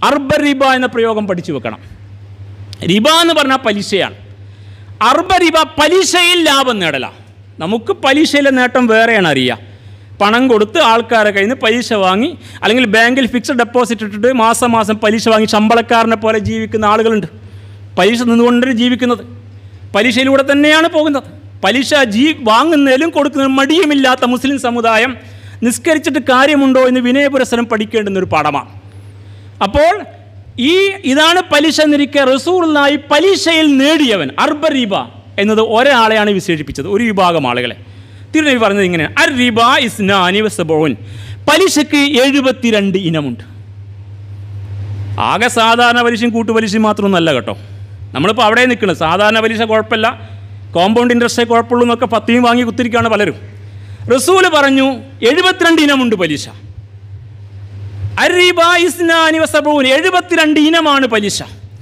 അർബ റിബ എന്ന പ്രയോഗം പഠിച്ചു വെക്കണം റിബ എന്ന് പറഞ്ഞാൽ പലിശയാണ് അർബ റിബ പലിശയിൽ ലാഭം നേടല നമുക്ക് പലിശയിലെ നേട്ടം വേറെയാണ് അറിയുക പണം കൊടുത്ത് ആൾക്കാരെ കയ്യിൽ നിന്ന് പലിശ വാങ്ങി അല്ലെങ്കിൽ ബാങ്കിൽ ഫിക്സഡ് ഡെപ്പോസിറ്റ് ഇട്ടിട്ട് മാസം മാസം പലിശ വാങ്ങി ശമ്പളക്കാരനെ പോലെ ജീവിക്കുന്ന ആളുകളുണ്ട് പലിശ നിന്നുകൊണ്ട് ജീവിക്കുന്നത് പലിശയിലൂടെ തന്നെയാണ് പോകുന്നത് പലിശ ജീ വാങ്ങുന്നതിലും കൊടുക്കുന്നതിലും മടിയുമില്ലാത്ത മുസ്ലിം സമുദായം നിസ്കരിച്ചിട്ട് കാര്യമുണ്ടോ എന്ന് വിനയപുരസരം പഠിക്കേണ്ടുന്ന ഒരു പാഠമാണ് അപ്പോൾ ഈ ഇതാണ് പലിശ എന്നിരിക്കെ റസൂറിനായി പലിശയിൽ നേടിയവൻ അർബരീബ എന്നത് ഒരാളെയാണ് വിശേഷിപ്പിച്ചത് ഒരു വിഭാഗം ആളുകളെ തിരുനബി പറഞ്ഞത് ഇങ്ങനെ അർ റിബ ഇസ്നാനി വസബോൻ പലിശയ്ക്ക് എഴുപത്തിരണ്ട് ഇനമുണ്ട് ആകെ സാധാരണ പലിശയും കൂട്ടുപലിശയും മാത്രമൊന്നല്ല കേട്ടോ നമ്മളിപ്പോൾ അവിടെ നിൽക്കുന്നത് സാധാരണ പലിശ കുഴപ്പമില്ല കോമ്പൗണ്ട് ഇൻട്രസ്റ്റേ കുഴപ്പമുള്ളൂ എന്നൊക്കെ പത്തിയും വാങ്ങി കുത്തിരിക്കുകയാണ് പലരും റസൂല് പറഞ്ഞു എഴുപത്തിരണ്ട് ഇനമുണ്ട് പലിശ അരിബ ഇസ്നാനി വസബൂൻ എഴുപത്തിരണ്ട് ഇനമാണ് പലിശ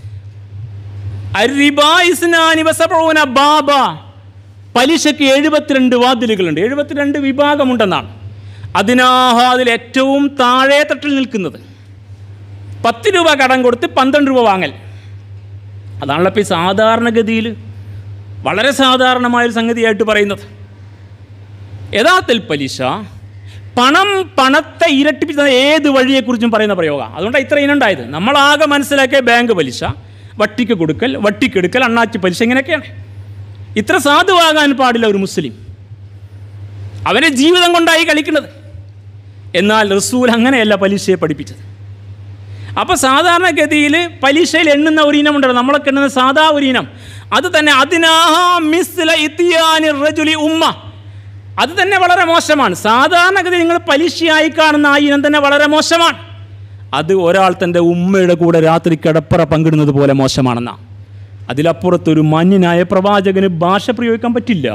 അരിബ ഇസ്നാനി വസബൂന ബാബ പലിശയ്ക്ക് എഴുപത്തിരണ്ട് വാതിലുകളുണ്ട് എഴുപത്തിരണ്ട് വിഭാഗമുണ്ടെന്നാണ് അതിനാഹ അതിൽ ഏറ്റവും താഴെ തട്ടിൽ നിൽക്കുന്നത് പത്ത് രൂപ കടം കൊടുത്ത് പന്ത്രണ്ട് രൂപ വാങ്ങൽ അതാണല്ലോ ഇപ്പോൾ ഈ സാധാരണഗതിയിൽ വളരെ സാധാരണമായൊരു സംഗതിയായിട്ട് പറയുന്നത് യഥാർത്ഥത്തിൽ പലിശ പണം പണത്തെ ഇരട്ടിപ്പിച്ച ഏത് വഴിയെക്കുറിച്ചും പറയുന്ന പ്രയോഗമാണ് അതുകൊണ്ടാണ് ഇത്ര ഇനം ഉണ്ടായത് നമ്മളാകെ മനസ്സിലാക്കിയ ബാങ്ക് പലിശ വട്ടിക്ക് കൊടുക്കൽ വട്ടിക്കെടുക്കൽ അണ്ണാച്ചി പലിശ ഇങ്ങനെയൊക്കെയാണ് ഇത്ര സാധുവാകാൻ പാടില്ല ഒരു മുസ്ലിം അവൻ്റെ ജീവിതം കൊണ്ടായി കളിക്കുന്നത് എന്നാൽ റസൂൽ അങ്ങനെയല്ല പലിശയെ പഠിപ്പിച്ചത് അപ്പോൾ സാധാരണഗതിയിൽ പലിശയിൽ എണ്ണുന്ന ഒരു ഇനമുണ്ടല്ലോ നമ്മളൊക്കെ എണ്ണുന്ന സാധാ ഒരു ഇനം അത് തന്നെ അതിനാഹാ മിസ്ല ഇത്തിയാനി റജുലി ഉമ്മ അത് തന്നെ വളരെ മോശമാണ് സാധാരണഗതി നിങ്ങൾ പലിശയായി കാണുന്ന ആ ഇനം തന്നെ വളരെ മോശമാണ് അത് ഒരാൾ തൻ്റെ ഉമ്മയുടെ കൂടെ രാത്രി കിടപ്പറ പങ്കിടുന്നത് പോലെ മോശമാണെന്നാ അതിലപ്പുറത്തൊരു മാന്യനായ പ്രവാചകന് ഭാഷ പ്രയോഗിക്കാൻ പറ്റില്ല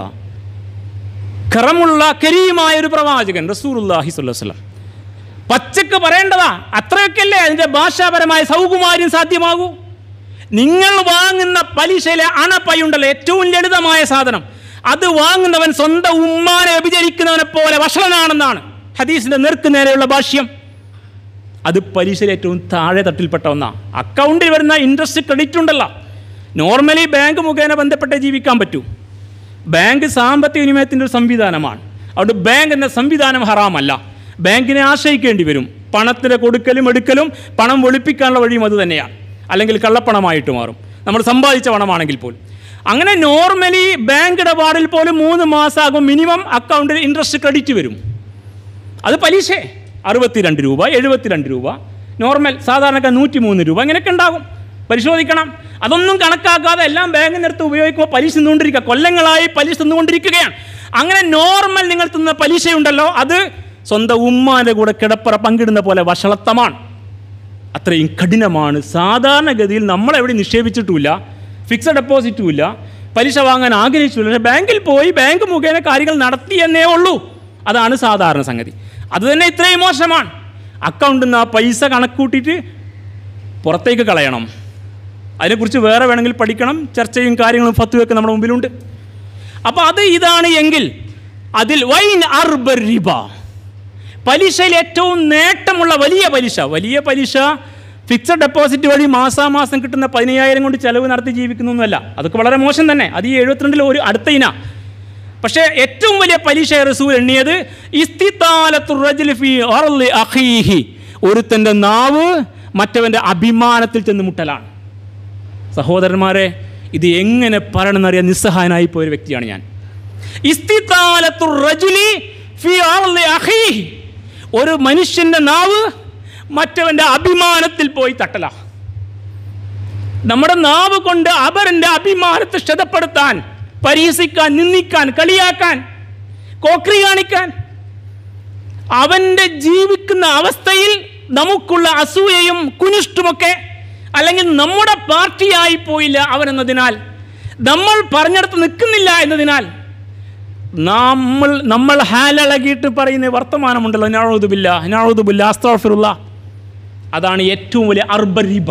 കറമുള്ള കരീമായ ഒരു പ്രവാചകൻ റസൂറുല്ലാഹി സ്വല്ലം പച്ചക്ക് പറയേണ്ടതാ അത്രയൊക്കെയല്ലേ അതിൻ്റെ ഭാഷാപരമായ സൗകുമാര്യം സാധ്യമാകൂ നിങ്ങൾ വാങ്ങുന്ന പലിശയിലെ അണപ്പയുണ്ടല്ലോ ഏറ്റവും ലളിതമായ സാധനം അത് വാങ്ങുന്നവൻ സ്വന്തം ഉമ്മാനെ വ്യഭിചരിക്കുന്നവനെ പോലെ വഷളനാണെന്നാണ് ഹദീസിൻ്റെ നേർക്ക് നേരെയുള്ള ഭാഷ്യം അത് പലിശയിൽ ഏറ്റവും താഴെ തട്ടിൽപ്പെട്ട ഒന്നാണ് അക്കൗണ്ടിൽ വരുന്ന ഇൻട്രസ്റ്റ് ക്രെഡിറ്റ് ഉണ്ടല്ലോ നോർമലി ബാങ്ക് മുഖേന ബന്ധപ്പെട്ടേ ജീവിക്കാൻ പറ്റൂ ബാങ്ക് സാമ്പത്തിക വിനിമയത്തിൻ്റെ ഒരു സംവിധാനമാണ് അതുകൊണ്ട് ബാങ്ക് എന്ന സംവിധാനം ഹറാമല്ല ബാങ്കിനെ ആശ്രയിക്കേണ്ടി വരും പണത്തിൻ്റെ കൊടുക്കലും എടുക്കലും പണം വെളുപ്പിക്കാനുള്ള വഴിയും അത് തന്നെയാണ് അല്ലെങ്കിൽ കള്ളപ്പണമായിട്ട് മാറും നമ്മൾ സമ്പാദിച്ച പണമാണെങ്കിൽ പോലും അങ്ങനെ നോർമലി ബാങ്ക് ഇടപാടിൽ പോലും മൂന്ന് മാസമാകും മിനിമം അക്കൗണ്ടിൽ ഇൻട്രസ്റ്റ് ക്രെഡിറ്റ് വരും അത് പലിശ അറുപത്തിരണ്ട് രൂപ എഴുപത്തിരണ്ട് രൂപ നോർമൽ സാധാരണക്കാർ നൂറ്റി മൂന്ന് രൂപ ഇങ്ങനെയൊക്കെ ഉണ്ടാകും പരിശോധിക്കണം അതൊന്നും കണക്കാക്കാതെ എല്ലാം ബാങ്കിൽ നിന്നെടുത്ത് ഉപയോഗിക്കുമ്പോൾ പലിശ തിന്നുകൊണ്ടിരിക്കുക കൊല്ലങ്ങളായി പലിശ തിന്നുകൊണ്ടിരിക്കുകയാണ് അങ്ങനെ നോർമൽ നിങ്ങൾ തിന്ന പലിശയുണ്ടല്ലോ അത് സ്വന്തം ഉമ്മാൻ്റെ കൂടെ കിടപ്പറ പങ്കിടുന്ന പോലെ വഷളത്തമാണ് അത്രയും കഠിനമാണ് സാധാരണഗതിയിൽ നമ്മളെവിടെ നിക്ഷേപിച്ചിട്ടുമില്ല ഫിക്സഡ് ഡെപ്പോസിറ്റും ഇല്ല പലിശ വാങ്ങാൻ ആഗ്രഹിച്ചില്ല പക്ഷേ ബാങ്കിൽ പോയി ബാങ്ക് മുഖേന കാര്യങ്ങൾ നടത്തി എന്നേ ഉള്ളൂ അതാണ് സാധാരണ സംഗതി അത് തന്നെ ഇത്രയും മോശമാണ് അക്കൗണ്ടിൽ നിന്ന് ആ പൈസ കണക്കൂട്ടിയിട്ട് പുറത്തേക്ക് കളയണം അതിനെക്കുറിച്ച് വേറെ വേണമെങ്കിൽ പഠിക്കണം ചർച്ചയും കാര്യങ്ങളും ഫത്തുവൊക്കെ നമ്മുടെ മുമ്പിലുണ്ട് അപ്പോൾ അത് ഇതാണ് എങ്കിൽ അതിൽ വൈൻ അർബർ റിബ പലിശയിൽ ഏറ്റവും നേട്ടമുള്ള വലിയ പലിശ വലിയ പലിശ ഫിക്സഡ് ഡെപ്പോസിറ്റ് വഴി മാസാമാസം കിട്ടുന്ന പതിനയ്യായിരം കൊണ്ട് ചെലവ് നടത്തി ജീവിക്കുന്നൊന്നുമല്ല അതൊക്കെ വളരെ മോശം തന്നെ അത് ഈ എഴുപത്തിരണ്ടിൽ ഒരു അടുത്ത ഇന പക്ഷേ ഏറ്റവും വലിയ പലിശ റസൂൽ എണ്ണിയത് ഇസ്തിത്താലത്തു റജുലി ഫീ അർളി അഖീഹി ഒരുത്തൻ്റെ നാവ് മറ്റവൻ്റെ അഭിമാനത്തിൽ ചെന്ന് മുട്ടലാണ് സഹോദരന്മാരെ ഇത് എങ്ങനെ പറയണമെന്നറിയാൻ നിസ്സഹായനായി പോയൊരു വ്യക്തിയാണ് ഞാൻ ഇസ്തിത്താലത്തു റജുലി ഫീ അർളി അഖീഹി ഒരു മനുഷ്യൻ്റെ നാവ് മറ്റവൻ്റെ അഭിമാനത്തിൽ പോയി തട്ടല നമ്മുടെ നാവ് കൊണ്ട് അവരൻ്റെ അഭിമാനത്തെ ക്ഷതപ്പെടുത്താൻ പരിഹസിക്കാൻ നിന്ദിക്കാൻ കളിയാക്കാൻ കോക്രി കാണിക്കാൻ അവൻ്റെ ജീവിക്കുന്ന അവസ്ഥയിൽ നമുക്കുള്ള അസൂയയും കുനിഷ്ടുമൊക്കെ അല്ലെങ്കിൽ നമ്മുടെ പാർട്ടിയായി പോയില്ല അവനെന്നതിനാൽ നമ്മൾ പറഞ്ഞിടത്ത് നിൽക്കുന്നില്ല എന്നതിനാൽ നമ്മൾ നമ്മൾ ഹാലളകിയിട്ട് പറയുന്ന വർത്തമാനമുണ്ടല്ലോ നാഴുതുബില്ല നാഴുതുബില്ല അസ്താഫിറുള്ള അതാണ് ഏറ്റവും വലിയ അർബരിബ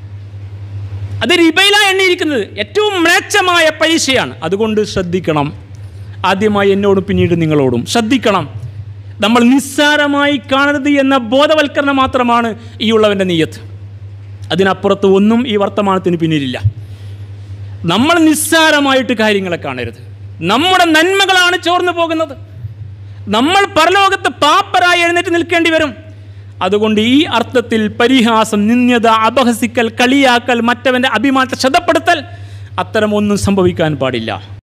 അത് റിബയിലാണ് എണ്ണിയിരിക്കുന്നത് ഏറ്റവും മ്ലേച്ഛമായ പൈസയാണ് അതുകൊണ്ട് ശ്രദ്ധിക്കണം ആദ്യമായി എന്നോടും പിന്നീട് നിങ്ങളോടും ശ്രദ്ധിക്കണം നമ്മൾ നിസ്സാരമായി കാണരുത് എന്ന ബോധവൽക്കരണം മാത്രമാണ് ഈ ഉള്ളവൻ്റെ നീയത്ത് അതിനപ്പുറത്ത് ഒന്നും ഈ വർത്തമാനത്തിന് പിന്നിലില്ല നമ്മൾ നിസ്സാരമായിട്ട് കാര്യങ്ങളെ കാണരുത് നമ്മുടെ നന്മകളാണ് ചോർന്നു പോകുന്നത് നമ്മൾ പരലോകത്ത് പാപ്പരായി എഴുന്നേറ്റ് നിൽക്കേണ്ടി വരും അതുകൊണ്ട് ഈ അർത്ഥത്തിൽ പരിഹാസം നിന്ദ്യത അപഹസിക്കൽ കളിയാക്കൽ മറ്റവൻ്റെ അഭിമാനത്തെ ക്ഷതപ്പെടുത്തൽ അത്തരം ഒന്നും സംഭവിക്കാൻ പാടില്ല